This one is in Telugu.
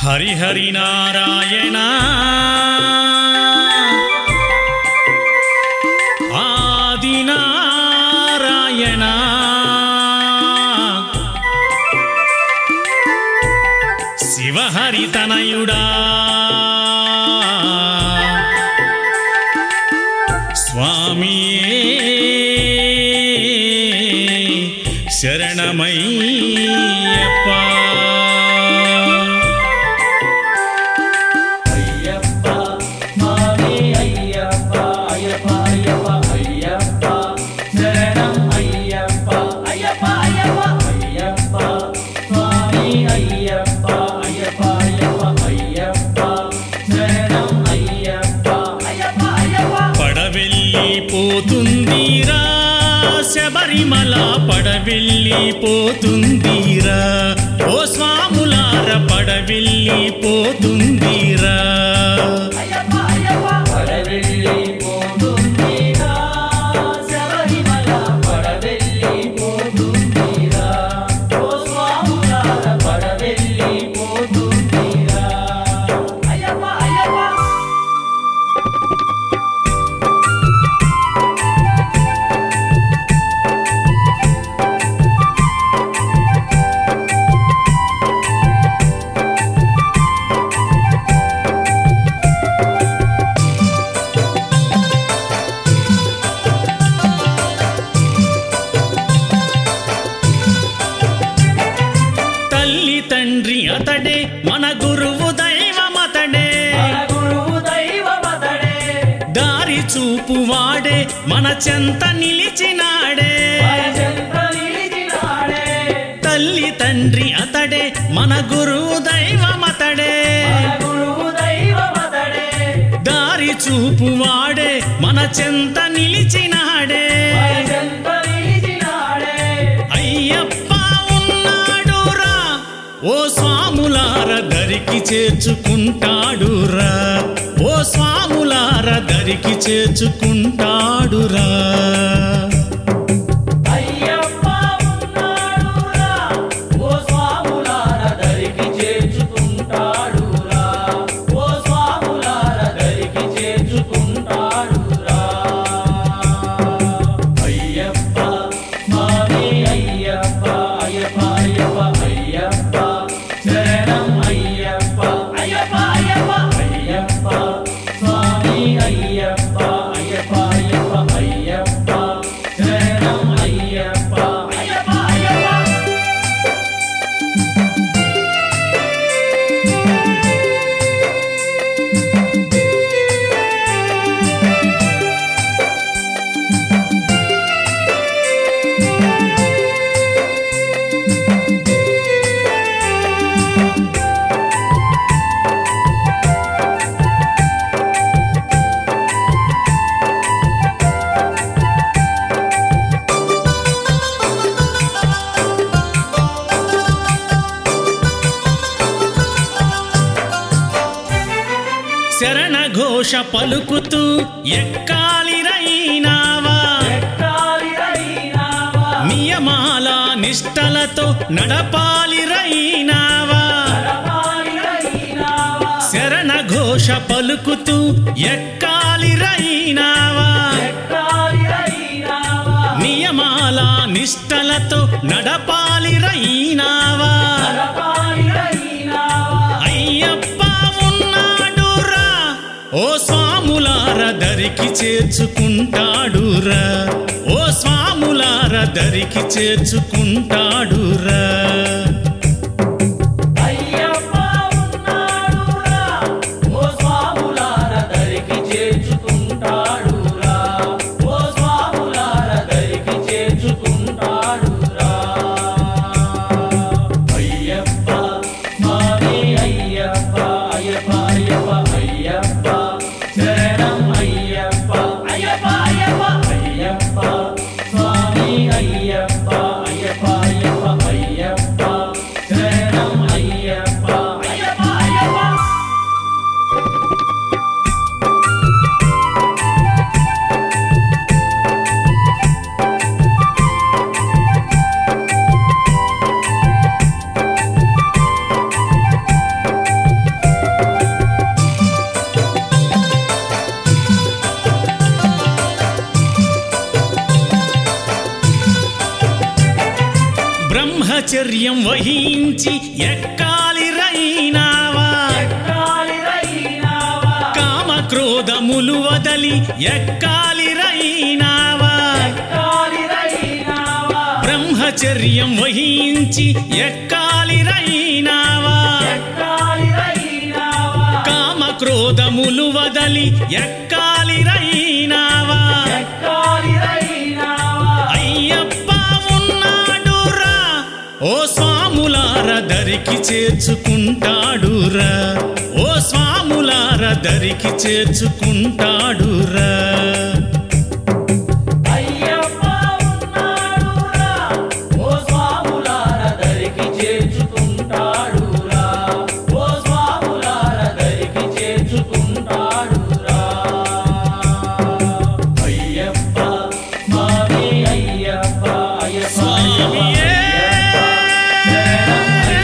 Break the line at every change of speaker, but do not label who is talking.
హరిహరి నారాయణ ఆది నారాయణ శివహరి తనయుడా స్వామియే శరణమయ్యప్ప
అయ్యప్ప స్వామి అయ్యప్ప అయ్యప్ప అయ్యప్ప అయ్యప్ప శరణం అయ్యప్ప అయ్యప్ప అయ్యప్ప అయ్యప్ప స్వామి అయ్యప్ప అయ్యప్ప అయ్యప్ప అయ్యప్ప శరణం అయ్యప్ప అయ్యప్ప అయ్యప్ప
పడవెళ్ళి పోతుందిరా శబరిమల పడవెళ్ళి పోతుందిరా ఓ స్వాములార పడవెళ్ళి పోతుందిరా
అయ్యప్ప అయ్యప్ప పడవెళ్ళి పోతుందిరా శబరిమల పడవెళ్ళి పోతుందిరా ఓ స్వాములార పడవెళ్ళి పోతుందిరా అయ్యప్ప అయ్యప్ప
తల్లి తండ్రి అతడే మన గురువు దైవమతడే
మన గురువు దైవమతడే
దారి చూపు వాడే మన చెంత నిలిచినాడే
మన చెంత నిలిచినాడే
తల్లి తండ్రి అతడే మన గురువు దైవమతడే
మన గురువు దైవమతడే
దారి చూపు వాడే మన చెంత నిలిచినాడే
మన చెంత నిలిచినాడే
అయ్యప్ప ఉన్నాడురా ఓ స్వాములార దరికి చేర్చుకుంటాడురా ఓ స్వాములార దరికి చేర్చుకుంటాడురా
అయ్యప్ప ఉన్నాడురా ఓ స్వాములార దరికి చేర్చుకుంటాడురా ఓ స్వాములార దరికి చేర్చుకుంటాడురా అయ్యప్ప స్వామి అయ్యప్ప అయ్యప్ప అయ్యప్ప అయ్యప్ప శరణం అయ్యప్ప అయ్యప్ప అయ్యప్ప అయ్యప్ప స్వామి అయ్యప్ప అయ్యప్ప అయ్యప్ప అయ్యప్ప శరణం అయ్యప్ప అయ్యప్ప అయ్యప్ప
శరణ ఘోష పలుకుతూ ఎక్కాలి రైనావా
ఎక్కాలి రైనావా
నియమాల నిష్టలతో నడపాలి రైనావా
నడపాలి రైనావా
శరణ ఘోష పలుకుతూ ఎక్కాలి రైనావా
ఎక్కాలి రైనావా
నియమాల నిష్టలతో నడపాలి రైనావా
నడపాలి రైనావా
అయ్యప్ప ఉన్నాడురా ఓ స్వాములార దరికి చేర్చుకుంటాడురా ఓ స్వాములార దరికి చేర్చుకుంటాడురా
అయ్యప్ప ఉన్నాడురా ఓ స్వాములార దరికి చేర్చుకుంటాడురా ఓ స్వాములార దరికి చేర్చుకుంటాడురా అయ్యప్ప స్వామి అయ్యప్ప అయ్యప్ప అయ్యప్ప అయ్యప్ప శరణం అయ్యప్ప అయ్యప్ప అయ్యప్ప అయ్యప్ప స్వామి అయ్యప్ప అయ్యప్ప అయ్యప్ప అయ్యప్ప
బ్రహ్మచర్యం వహించి ఎక్కాలి రైనావా
ఎక్కాలిరైనావా
కామ క్రోధములు వదలి ఎక్కాలి రైనావా
ఎక్కాలిరైనావా
బ్రహ్మచర్యం వహించి ఎక్కాలి రైనావా
ఎక్కాలిరైనావా
కామ క్రోధములు వదలి ఎక్కాలి రైనావా
ఎక్కాలిరైనావా
అయ్యప్ప ఉన్నాడురా ఓ స్వాములార దరికి చేర్చుకుంటాడురా ఓ స్వాములార దరికి చేర్చుకుంటాడురా
అయ్యప్ప ఉన్నాడురా ఓ స్వాములార దరికి చేర్చుకుంటాడురా ఓ స్వాములార దరికి చేర్చుకుంటాడురా అయ్యప్ప స్వామి అయ్యప్ప అయ్యప్ప
స్వామియే.
శరణం